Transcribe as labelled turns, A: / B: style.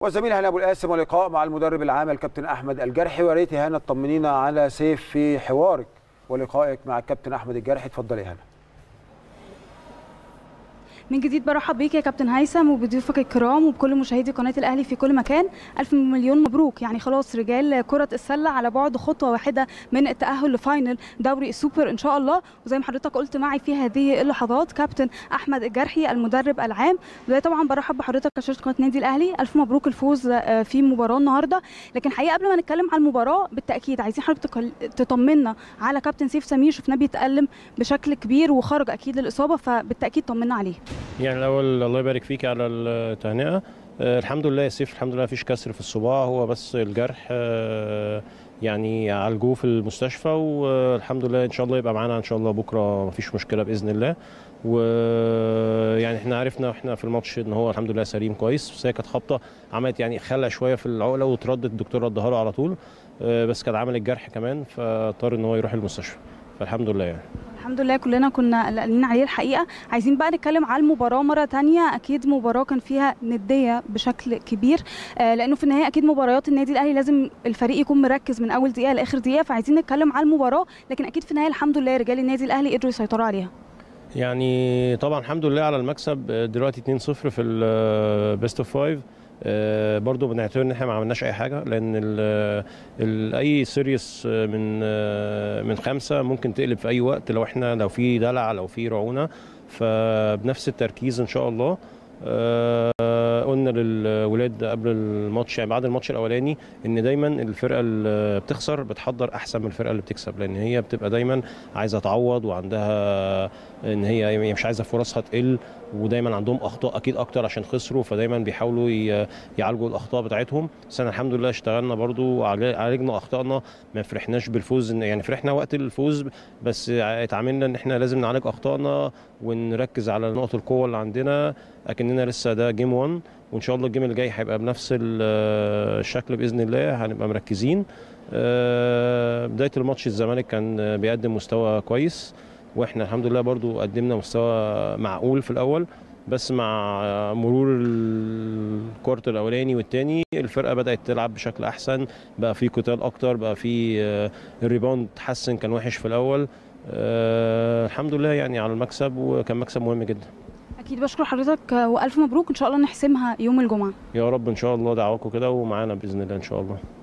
A: وزميل هنا ابو القاسم ولقاء مع المدرب العام الكابتن احمد الجرحي ويا ريت يا هنا تطمنينا على سيف في حوارك ولقائك مع الكابتن احمد الجرحي اتفضلي يا هنا
B: من جديد برحب بيك يا كابتن هيثم وبضيوفك الكرام وبكل مشاهدي قناه الاهلي في كل مكان الف مليون مبروك يعني خلاص رجال كره السله على بعد خطوه واحده من التاهل لفاينل دوري السوبر ان شاء الله وزي ما حضرتك قلت معي في هذه اللحظات كابتن احمد الجرحي المدرب العام بدايه طبعا برحب بحضرتك كشاشه قناه نادي الاهلي الف مبروك الفوز في مباراه النهارده لكن حقيقه قبل ما نتكلم على المباراه بالتاكيد عايزين حضرتك تطمنا على كابتن سيف سمير شفناه بيتالم بشكل كبير وخرج اكيد للاصابه فبالتاكيد طمنا عليه
C: يعني الاول الله يبارك فيك على التهنئه آه الحمد لله يا سيف الحمد لله مفيش كسر في الصباع هو بس الجرح آه يعني عالجوه في المستشفى والحمد لله ان شاء الله يبقى معانا ان شاء الله بكره مفيش مشكله باذن الله ويعني احنا عرفنا احنا في الماتش ان هو الحمد لله سليم كويس بس هي كانت خبطه عملت يعني خلع شويه في العقله وتردد الدكتور ردها له على طول آه بس كان عمل الجرح كمان فاضطر ان هو يروح المستشفى فالحمد لله يعني
B: الحمد لله كلنا كنا قلقانين عليه الحقيقه عايزين بقى نتكلم على المباراه مره تانية اكيد مباراه كان فيها نديه بشكل كبير آه لانه في النهايه اكيد مباريات النادي الاهلي لازم الفريق يكون مركز من اول دقيقه لاخر دقيقه فعايزين نتكلم على المباراه لكن اكيد في النهايه الحمد لله رجال النادي الاهلي قدروا يسيطروا عليها
C: يعني طبعا الحمد لله على المكسب دلوقتي 2-0 في البيست اوف فايف آه برضو بنعتبر ان احنا ما عملناش اي حاجه لان ال ال اي سيريس من آه من خمسه ممكن تقلب في اي وقت لو احنا لو في دلع لو في رعونه فبنفس التركيز ان شاء الله آه قلنا للولاد قبل الماتش يعني بعد الماتش الاولاني ان دايما الفرقه اللي بتخسر بتحضر احسن من الفرقه اللي بتكسب لان هي بتبقى دايما عايزه تعوض وعندها ان هي مش عايزه فرصها تقل ودايما عندهم اخطاء اكيد اكتر عشان خسروا فدايما بيحاولوا يعالجوا الاخطاء بتاعتهم بس انا الحمد لله اشتغلنا برضو عالجنا اخطائنا ما فرحناش بالفوز يعني فرحنا وقت الفوز بس اتعاملنا ان احنا لازم نعالج اخطائنا ونركز على نقط القوه اللي عندنا اكننا لسه ده جيم 1 وان شاء الله الجيم اللي جاي هيبقى بنفس الشكل باذن الله هنبقى مركزين بدايه الماتش الزمالك كان بيقدم مستوى كويس واحنا الحمد لله برضو قدمنا مستوى معقول في الاول بس مع مرور الكورت الاولاني والثاني الفرقه بدات تلعب بشكل احسن بقى في قتال اكتر بقى في الريباوند اتحسن كان وحش في الاول أه الحمد لله يعني على المكسب وكان مكسب مهم جدا
B: اكيد بشكر حضرتك والف مبروك ان شاء الله نحسمها يوم الجمعه
C: يا رب ان شاء الله دعواكم كده ومعانا باذن الله ان شاء الله